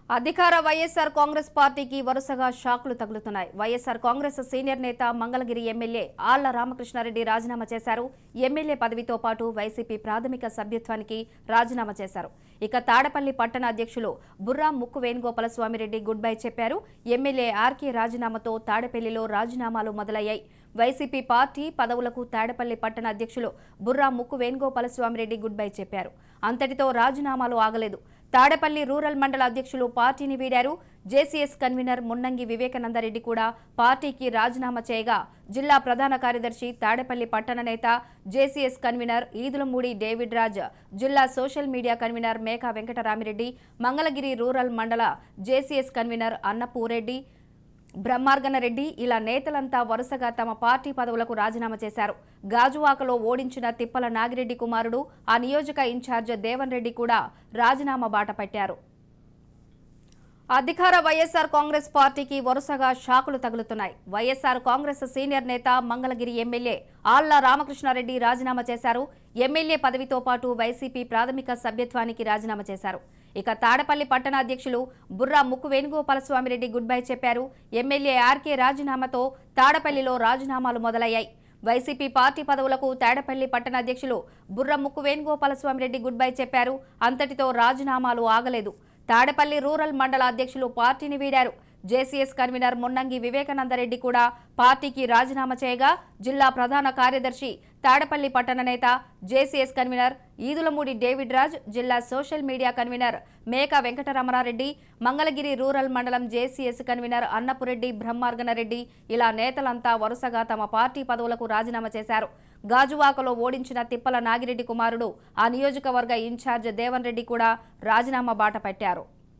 అధికార వైఎస్ఆర్ కాంగ్రెస్ పార్టీకి వరుసగా షాకులు తగులుతున్నాయి వైఎస్ఆర్ కాంగ్రెస్ సీనియర్ నేత మంగళగిరి ఎమ్మెల్యే ఆళ్ల రామకృష్ణారెడ్డి రాజీనామా చేశారు ఎమ్మెల్యే పదవితో పాటు వైసీపీ ప్రాథమిక సభ్యత్వానికి రాజీనామా చేశారు ఇక తాడపల్లి పట్టణ అధ్యక్షులు బుర్రా ముక్కు వేణుగోపాల స్వామిరెడ్డి గుడ్ బై చెప్పారు ఎమ్మెల్యే ఆర్కే రాజీనామాతో తాడపల్లిలో రాజీనామాలు మొదలయ్యాయి వైసీపీ పార్టీ పదవులకు తాడపల్లి పట్టణ అధ్యక్షులు బుర్రా ముక్కు వేణుగోపాల స్వామిరెడ్డి గుడ్ బై చెప్పారు అంతటితో రాజీనామాలు ఆగలేదు తాడపల్లి రూరల్ మండల అధ్యక్షులు పార్టీని వీడారు జేసీఎస్ కన్వీనర్ మున్నంగి వివేకానందరెడ్డి కూడా పార్టీకి రాజీనామా చేయగా జిల్లా ప్రధాన కార్యదర్శి తాడపల్లి పట్టణ నేత JCS convener Edulamudi David Raj జిల్లా social media convener Meka Venkataramireddy Mangalagiri rural మండల జేసీఎస్ కన్వీనర్ అన్నపూరెడ్డి బ్రహ్మార్గనరెడ్డి ఇలా నేతలంతా వరుసగా తమ పార్టీ పదవులకు రాజీనామా చేశారు గాజువాకలో ఓడించిన తిప్పల నాగిరెడ్డి కుమారుడు ఆ నియోజక ఇన్ఛార్జ్ దేవన్ రెడ్డి కూడా రాజీనామా బాట పట్టారు అధికార వైఎస్ఆర్ కాంగ్రెస్ పార్టీకి వరుసగా షాకులు తగులుతున్నాయి వైఎస్ఆర్ కాంగ్రెస్ సీనియర్ నేత మంగళగిరి ఎమ్మెల్యే ఆళ్ల రామకృష్ణారెడ్డి రాజీనామా చేశారు ఎమ్మెల్యే పదవితో పాటు వైసీపీ ప్రాథమిక సభ్యత్వానికి రాజీనామా చేశారు ఇక తాడపల్లి పట్టణ అధ్యక్షులు బుర్రా ముక్కు వేణుగోపాల స్వామిరెడ్డి గుడ్ బై చెప్పారు ఎమ్మెల్యే ఆర్కే రాజీనామాతో తాడపల్లిలో రాజీనామాలు మొదలయ్యాయి వైసీపీ పార్టీ పదవులకు తాడపల్లి పట్టణ అధ్యక్షులు బుర్ర ముక్కు వేణుగోపాల స్వామిరెడ్డి గుడ్ బై చెప్పారు అంతటితో రాజీనామాలు ఆగలేదు తాడపల్లి రూరల్ మండల అధ్యక్షులు పార్టీని వీడారు జేసీఎస్ కన్వీనర్ మున్నంగి వివేకానందరెడ్డి కూడా పార్టీకి రాజీనామా చేయగా జిల్లా ప్రధాన కార్యదర్శి తాడపల్లి పట్టణ నేత JCS convener Edulamudi David Raj జిల్లా social media convener Meka Venkataramanareddy Mangalagiri rural మండలం జేసీఎస్ కన్వీనర్ అన్నపురెడ్డి బ్రహ్మార్గనరెడ్డి ఇలా నేతలంతా వరుసగా తమ పార్టీ పదవులకు రాజీనామా చేశారు గాజువాకలో ఓడించిన తిప్పల నాగిరెడ్డి కుమారుడు ఆ నియోజకవర్గ ఇన్ఛార్జ్ దేవన్ రెడ్డి కూడా రాజీనామా బాట పట్టారు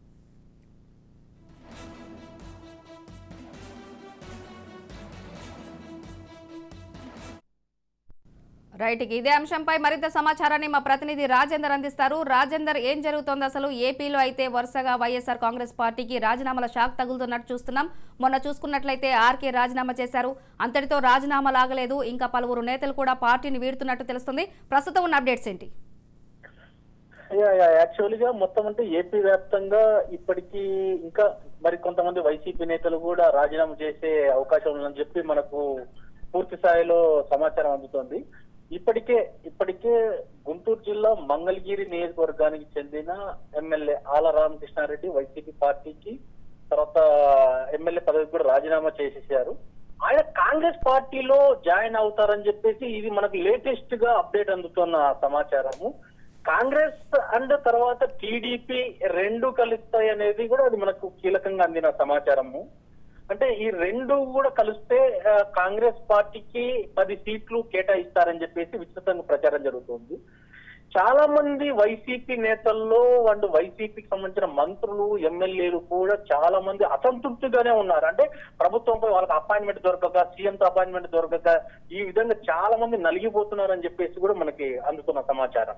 రైట్ ఇక ఇదే అంశంపై మరింత సమాచారాన్ని మా ప్రతినిధి రాజేందర్ అందిస్తారు రాజేందర్ ఏం జరుగుతోంది అసలు ఏపీలో అయితే వరుసగా వైఎస్ఆర్ కాంగ్రెస్ పార్టీకి రాజీనామాల షాక్ తగులుతున్నట్టు చూస్తున్నాం మొన్న చూసుకున్నట్లయితే ఆర్కే రాజీనామా చేశారు అంతటితో రాజీనామా లాగలేదు ఇంకా పలువురు నేతలు కూడా పార్టీని వీడుతున్నట్టు తెలుస్తుంది ప్రస్తుతం ఉన్న అప్డేట్స్ ఏంటి యాక్చువల్ గా మొత్తం అంటే ఏపీ వ్యాప్తంగా ఇప్పటికీ ఇంకా మరి కొంతమంది వైసీపీ నేతలు కూడా రాజీనామా చేసే అవకాశం ఉందని చెప్పి మనకు పూర్తి స్థాయిలో సమాచారం అందుతోంది ఇప్పటికే ఇప్పటికే గుంటూరు జిల్లా మంగళగిరి నియోజకవర్గానికి చెందిన ఎమ్మెల్యే ఆల రామకృష్ణారెడ్డి వైసీపీ పార్టీకి తర్వాత ఎమ్మెల్యే పదవికి కూడా రాజీనామా చేసేసారు ఆయన కాంగ్రెస్ పార్టీలో జాయిన్ అవుతారని చెప్పేసి ఇది మనకు లేటెస్ట్ గా అప్డేట్ అందుతున్న సమాచారము కాంగ్రెస్ అండ్ తర్వాత టీడీపీ రెండు కలుస్తాయి అనేది కూడా అది మనకు కీలకంగా అందిన సమాచారము అంటే ఈ రెండు కూడా కలిస్తే ఆ, కాంగ్రెస్ పార్టీకి పది సీట్లు కేటాయిస్తారని చెప్పేసి విస్తృతంగా ప్రచారం జరుగుతుంది చాలా మంది వైసీపీ నేతల్లో అండ్ వైసీపీకి సంబంధించిన మంత్రులు ఎమ్మెల్యేలు కూడా చాలా మంది అసంతృప్తిగానే ఉన్నారు అంటే ప్రభుత్వంపై వాళ్ళకి అపాయింట్మెంట్ దొరకక సీఎంతో అపాయింట్మెంట్ దొరకక ఈ విధంగా చాలా మంది నలిగిపోతున్నారని చెప్పేసి కూడా మనకి అందుతున్న సమాచారం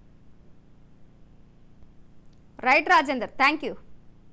రైట్ రాజేందర్ థ్యాంక్ యూ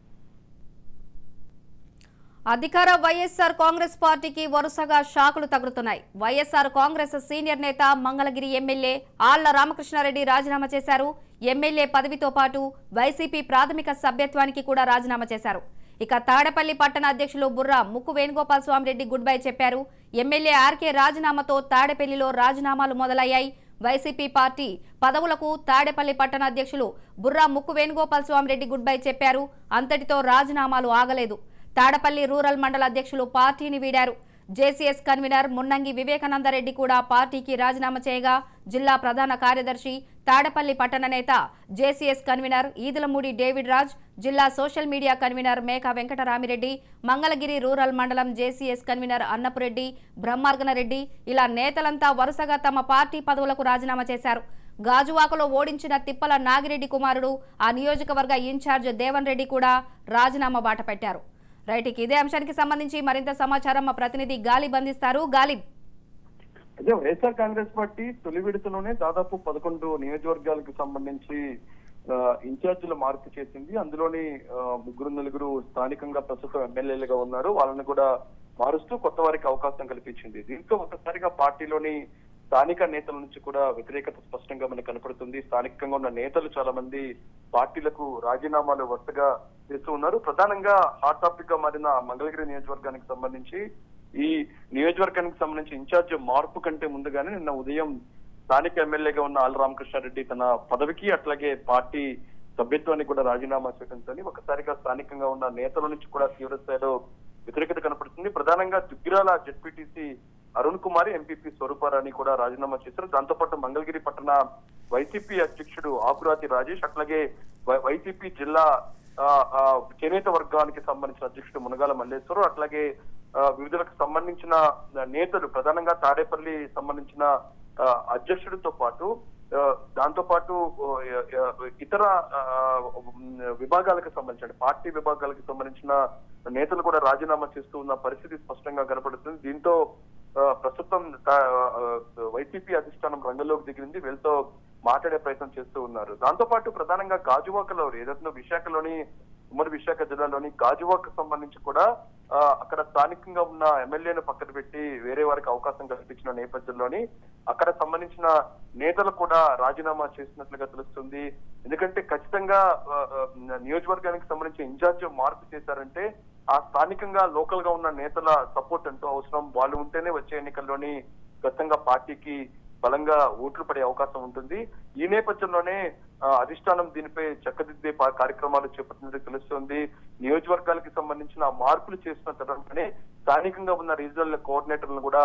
అధికార వైఎస్ఆర్ కాంగ్రెస్ పార్టీకి వరుసగా షాకులు తగులుతున్నాయి వైఎస్ఆర్ కాంగ్రెస్ సీనియర్ నేత మంగళగిరి ఎమ్మెల్యే ఆళ్ల రామకృష్ణారెడ్డి రాజీనామా చేశారు ఎమ్మెల్యే పదవితో పాటు వైసీపీ ప్రాథమిక సభ్యత్వానికి కూడా రాజీనామా చేశారు ఇక తాడపల్లి పట్టణ అధ్యక్షులు బుర్రా ముక్కు వేణుగోపాల్ స్వామిరెడ్డి గుడ్ బై చెప్పారు ఎమ్మెల్యే ఆర్కే రాజీనామాతో తాడపల్లిలో రాజీనామాలు మొదలయ్యాయి వైసీపీ పార్టీ పదవులకు తాడేపల్లి పట్టణ అధ్యక్షులు బుర్రా ముక్కు వేణుగోపాల్ స్వామిరెడ్డి గుడ్ బై చెప్పారు అంతటితో రాజీనామాలు ఆగలేదు తాడపల్లి రూరల్ మండల అధ్యక్షులు పార్టీని వీడారు జేసీఎస్ కన్వీనర్ మున్నంగి వివేకానందరెడ్డి కూడా పార్టీకి రాజీనామా చేయగా జిల్లా ప్రధాన కార్యదర్శి తాడపల్లి పట్టణ నేత JCS convener Edulamudi David Raj జిల్లా social media convener Meka Venkataramireddy Mangalagiri rural మండలం జేసీఎస్ కన్వీనర్ అన్నపురెడ్డి బ్రహ్మార్గనరెడ్డి ఇలా నేతలంతా వరుసగా తమ పార్టీ పదవులకు రాజీనామా చేశారు గాజువాకలో ఓడించిన తిప్పల నాగిరెడ్డి కుమారుడు ఆ నియోజకవర్గ ఇన్ఛార్జ్ దేవన్ రెడ్డి కూడా రాజీనామా బాట పెట్టారు రైట్ ఇక ఇదే అంశానికి సంబంధించి మరింత సమాచారం మా ప్రతినిధి గాలి బంధిస్తారు గాలిబ్ అదే వైఎస్ఆర్ కాంగ్రెస్ పార్టీ తొలి విడతలోనే దాదాపు పదకొండు నియోజకవర్గాలకు సంబంధించి ఆ, ఇన్ఛార్జీల మార్పు చేసింది అందులోని ఆ, ముగ్గురు నలుగురు స్థానికంగా ప్రస్తుతం ఎమ్మెల్యేలుగా ఉన్నారు వాళ్ళని కూడా మారుస్తూ కొత్త వారికి అవకాశం కల్పించింది దీంతో ఒక్కసారిగా పార్టీలోని స్థానిక నేతల నుంచి కూడా వ్యతిరేకత స్పష్టంగా మనకు కనపడుతుంది స్థానికంగా ఉన్న నేతలు చాలా మంది పార్టీలకు రాజీనామాలు వరుసగా చేస్తూ ఉన్నారు ప్రధానంగా హాట్ టాపిక్ గా మారిన మంగళగిరి నియోజకవర్గానికి సంబంధించి ఈ నియోజకవర్గానికి సంబంధించి ఇన్ఛార్జ్ మార్పు కంటే ముందుగానే నిన్న ఉదయం స్థానిక ఎమ్మెల్యేగా ఉన్న ఆల్ రామకృష్ణారెడ్డి తన పదవికి అట్లాగే పార్టీ సభ్యత్వానికి కూడా రాజీనామా చేయడంతో ఒకసారిగా స్థానికంగా ఉన్న నేతల నుంచి కూడా తీవ్ర స్థాయిలో వ్యతిరేకత కనపడుతుంది ప్రధానంగా దుగ్గిరాల జెడ్పీటీసీ అరుణ్ కుమార్ ఎంపీపీ స్వరూపారాణి కూడా రాజీనామా చేశారు దాంతోపాటు మంగళగిరి పట్టణ వైసీపీ అధ్యక్షుడు ఆకురాతి రాజేష్ అట్లాగే వై- వైసీపీ జిల్లా ఆ, ఆ, చేనేత వర్గానికి సంబంధించిన అధ్యక్షుడు మునగాల మల్లేశ్వరం అట్లాగే ఆ, వివిధలకు సంబంధించిన నేతలు ప్రధానంగా తాడేపల్లి సంబంధించిన ఆ, అధ్యక్షుడితో పాటు ఆ, దాంతో పాటు ఓ, ఆ, ఆ, ఇతర ఆ, ఉమ్, విభాగాలకు సంబంధించిన పార్టీ విభాగాలకు సంబంధించిన నేతలు కూడా రాజీనామా చేస్తూ ఉన్న పరిస్థితి స్పష్టంగా కనపడుతుంది దీంతో ఆ, ప్రస్తుతం తా- ఆ, వైసీపీ అధిష్టానం రంగంలోకి దిగింది వీళ్ళతో మాట్లాడే ప్రయత్నం చేస్తూ ఉన్నారు దాంతో పాటు ప్రధానంగా గాజువాకలో ఏదైతే విశాఖలోని ఉమ్మడి విశాఖ జిల్లాలోని గాజువాక్ సంబంధించి కూడా ఆ, అక్కడ స్థానికంగా ఉన్న ఎమ్మెల్యేను పక్కన పెట్టి వేరే వారికి అవకాశం కల్పించిన నేపథ్యంలోని అక్కడ సంబంధించిన నేతలు కూడా రాజీనామా చేసినట్లుగా తెలుస్తుంది ఎందుకంటే ఖచ్చితంగా ఆ, ఆ, నియోజకవర్గానికి సంబంధించి ఇన్ఛార్జ్ మార్పు చేశారంటే ఆ స్థానికంగా లోకల్ గా ఉన్న నేతల సపోర్ట్ ఎంతో అవసరం వాళ్ళు ఉంటేనే వచ్చే ఎన్నికల్లోని ఖచ్చితంగా పార్టీకి బలంగా ఓట్లు పడే అవకాశం ఉంటుంది ఈ నేపథ్యంలోనే ఆ, అధిష్టానం దీనిపై చక్కదిద్దే పా- కార్యక్రమాలు చేపట్టినట్టు తెలుస్తుంది నియోజకవర్గాలకు సంబంధించిన మార్పులు చేసిన తర్వాతనే స్థానికంగా ఉన్న రీజనల్ కోఆర్డినేటర్లను కూడా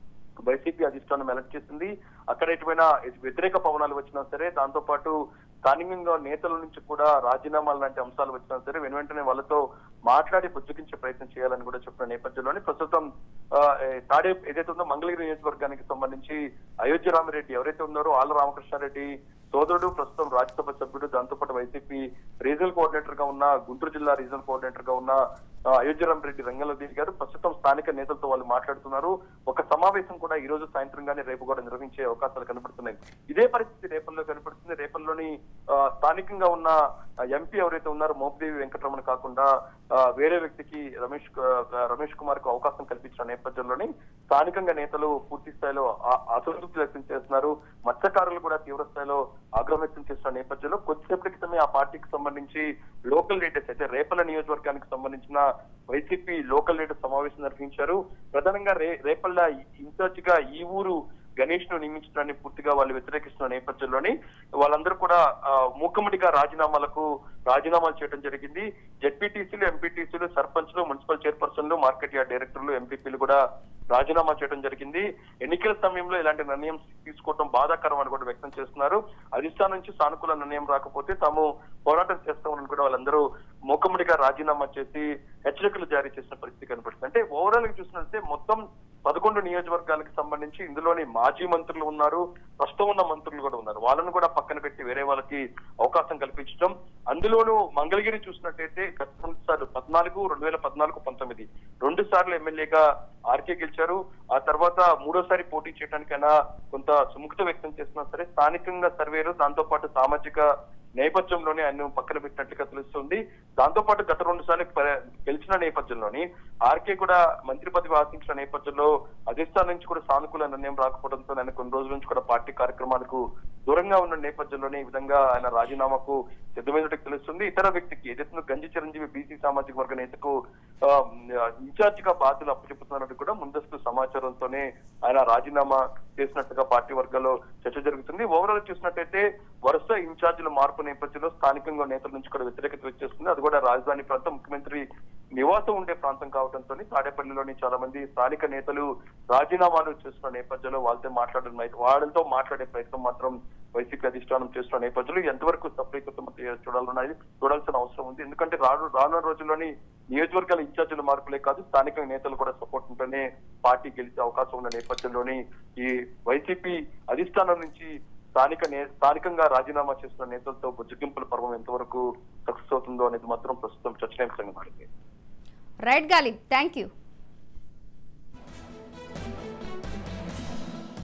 వైసీపీ అధిష్టానం ఎలక్ట్ చేసింది అక్కడ ఎటువైనా వ్యతిరేక పవనాలు వచ్చినా సరే దాంతో పాటు స్థానికంగా నేతల నుంచి కూడా రాజీనామాలు లాంటి అంశాలు వచ్చినా సరే వెను వెంటనే వాళ్ళతో మాట్లాడి బుజ్జగించే ప్రయత్నం చేయాలని కూడా చెప్పిన నేపథ్యంలోనే ప్రస్తుతం ఆ, ఏ, తాడే ఏదైతే ఉందో మంగళగిరి నియోజకవర్గానికి సంబంధించి అయోధ్య రామిరెడ్డి ఎవరైతే ఉన్నారో ఆళ్ళ రామకృష్ణారెడ్డి సోదరుడు ప్రస్తుతం రాజ్యసభ సభ్యుడు దాంతోపాటు వైసీపీ రీజనల్ కోఆర్డినేటర్ గా ఉన్న గుంటూరు జిల్లా రీజనల్ కోఆర్డినేటర్ గా ఉన్న ఆ, అయోధ్యరామ్ రెడ్డి రంగంలో దిగారు ప్రస్తుతం స్థానిక నేతలతో వాళ్ళు మాట్లాడుతున్నారు ఒక సమావేశం కూడా ఈ రోజు సాయంత్రం గానీ రేపు కూడా నిర్వహించే అవకాశాలు కనబడుతున్నాయి ఇదే పరిస్థితి రేపల్లో కనబడుతుంది రేపల్లోని ఆ, స్థానికంగా ఉన్న ఎంపీ ఎవరైతే ఉన్నారో మోపిదేవి వెంకటరమణ కాకుండా ఆ, వేరే వ్యక్తికి రమేష్ కు- రమేష్ కుమార్ కు అవకాశం కల్పించిన నేపథ్యంలోని స్థానికంగా నేతలు పూర్తి స్థాయిలో ఆ- అసంతృప్తి వ్యక్తం చేస్తున్నారు మత్స్యకారులు కూడా తీవ్ర స్థాయిలో ఆగ్రహం వ్యక్తం చేస్తున్న నేపథ్యంలో కొద్దిసేపటి క్రితమే ఆ పార్టీకి సంబంధించి లోకల్ లీడర్స్ అయితే రేపల నియోజకవర్గానికి సంబంధించిన వైసీపీ లోకల్ లీడర్ సమావేశం నిర్వహించారు ప్రధానంగా రే రేపల్ల ఇన్ఛార్జ్ గా ఈ ఊరు గణేష్ ను నియమించడాన్ని పూర్తిగా వాళ్ళు వ్యతిరేకిస్తున్న నేపథ్యంలోని వాళ్ళందరూ కూడా ఆ, మూకుమ్మడిగా రాజీనామాలకు రాజీనామాలు చేయడం జరిగింది జెడ్పీటీసీలు ఎంపీటీసీలు సర్పంచ్లు మున్సిపల్ చైర్పర్సన్లు మార్కెట్ యార్డ్ డైరెక్టర్లు ఎంపీపీలు కూడా రాజీనామా చేయడం జరిగింది ఎన్నికల సమయంలో ఇలాంటి నిర్ణయం తీసుకోవడం బాధాకరం అని కూడా వ్యక్తం చేస్తున్నారు అధిష్టానం నుంచి సానుకూల నిర్ణయం రాకపోతే తాము పోరాటం చేస్తామని కూడా వాళ్ళందరూ మూకమ్మడిగా రాజీనామా చేసి హెచ్చరికలు జారీ చేసిన పరిస్థితి కనపడుతుంది అంటే ఓవరాల్ గా చూసినట్లయితే మొత్తం పదకొండు నియోజకవర్గాలకు సంబంధించి ఇందులోని మాజీ మంత్రులు ఉన్నారు ప్రస్తుతం ఉన్న మంత్రులు కూడా ఉన్నారు వాళ్ళను కూడా పక్కన పెట్టి వేరే వాళ్ళకి అవకాశం కల్పించడం అందులోనూ మంగళగిరి చూసినట్టయితే గత రెండు సార్లు పద్నాలుగు రెండు వేల పద్నాలుగు పంతొమ్మిది రెండు సార్లు ఎమ్మెల్యేగా ఆర్కే గెలిచారు ఆ తర్వాత మూడోసారి పోటీ చేయడానికైనా కొంత సుముఖత వ్యక్తం చేసినా సరే స్థానికంగా సర్వేలు దాంతో పాటు సామాజిక నేపథ్యంలోనే ఆయన పక్కన పెట్టినట్లుగా తెలుస్తుంది దాంతో పాటు గత రెండు సార్లు ప- గెలిచిన నేపథ్యంలోని ఆర్కే కూడా మంత్రి పదవి ఆశించిన నేపథ్యంలో అధిష్టానం నుంచి కూడా సానుకూల నిర్ణయం రాకపోవడంతో ఆయన కొన్ని రోజుల నుంచి కూడా పార్టీ కార్యక్రమాలకు దూరంగా ఉన్న నేపథ్యంలోనే ఈ విధంగా ఆయన రాజీనామాకు సిద్ధమైనట్టు తెలుస్తుంది ఇతర వ్యక్తికి ఏదైతే గంజి చిరంజీవి బీసీ సామాజిక వర్గ నేతకు ఆ, ఇన్ఛార్జ్ గా బాధ్యతలు అప్పచెప్పుతున్నట్టు కూడా ముందస్తు సమాచారంతోనే ఆయన రాజీనామా చేసినట్టుగా పార్టీ వర్గాల్లో చర్చ జరుగుతుంది ఓవరాల్ చూసినట్టయితే వరుస ఇన్ఛార్జీల మార్పు నేపథ్యంలో స్థానికంగా నేతల నుంచి కూడా వ్యతిరేకత వచ్చేస్తుంది అది కూడా రాజధాని ప్రాంతం ముఖ్యమంత్రి నివాసం ఉండే ప్రాంతం కావడంతో తాడేపల్లిలోని చాలా మంది స్థానిక నేతలు రాజీనామాలు చేస్తున్న నేపథ్యంలో వాళ్ళతో మాట్లాడడం వాళ్ళతో మాట్లాడే ప్రయత్నం మాత్రం వైసీపీ అధిష్టానం చేస్తున్న నేపథ్యంలో ఎంతవరకు సఫలీకృతం చూడాలన్నది చూడాల్సిన అవసరం ఉంది ఎందుకంటే రాను రానున్న రోజుల్లోని నియోజకవర్గాల ఇన్ఛార్జీల మార్పులే కాదు స్థానిక నేతలు కూడా సపోర్ట్ ఉంటేనే పార్టీ గెలిచే అవకాశం ఉన్న నేపథ్యంలోని ఈ వైసీపీ అధిష్టానం నుంచి స్థానిక నే స్థానికంగా రాజీనామా చేస్తున్న నేతలతో బుజ్జగింపుల పర్వం ఎంతవరకు సక్సెస్ అవుతుందో అనేది మాత్రం ప్రస్తుతం చర్చనీయాంశంగా మారింది రైట్ గాలిబ్ థ్యాంక్ యూ